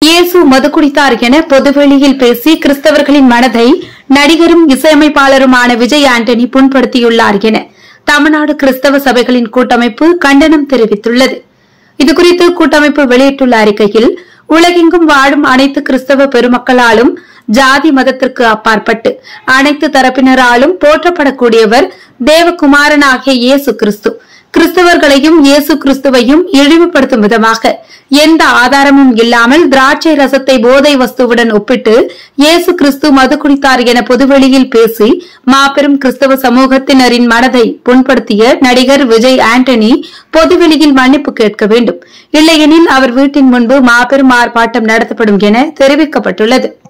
இயேசு மது குடித்தார் என பொதுவெளியில் பேசி கிறிஸ்தவர்களின் மனதை நடிகரும் இசையமைப்பாளருமான விஜய் ஆண்டனி புண்படுத்தியுள்ளார் என தமிழ்நாடு கிறிஸ்தவ சபைகளின் கூட்டமைப்பு கண்டனம் தெரிவித்துள்ளது இதுகுறித்து கூட்டமைப்பு வெளியிட்டுள்ள அறிக்கையில் உலகெங்கும் வாழும் அனைத்து கிறிஸ்தவ பெருமக்களாலும் ஜாதி மதத்திற்கு அப்பாற்பட்டு அனைத்து தரப்பினராலும் போற்றப்படக்கூடியவர் தேவகுமாரனாகிய இயேசு கிறிஸ்து கிறிஸ்தவர்களையும் இயேசு கிறிஸ்துவையும் இழிவுபடுத்தும் விதமாக எந்த ஆதாரமும் இல்லாமல் திராட்சை ரசத்தை போதை வஸ்துவுடன் ஒப்பிட்டு இயேசு கிறிஸ்து மது குடித்தார் என பொதுவெளியில் பேசி மாபெரும் கிறிஸ்தவ சமூகத்தினரின் மனதை புண்படுத்திய நடிகர் விஜய் ஆண்டனி பொதுவெளியில் மன்னிப்பு கேட்க வேண்டும் இல்லையெனில் அவர் வீட்டின் முன்பு மாபெரும் ஆர்ப்பாட்டம் நடத்தப்படும் என தெரிவிக்கப்பட்டுள்ளது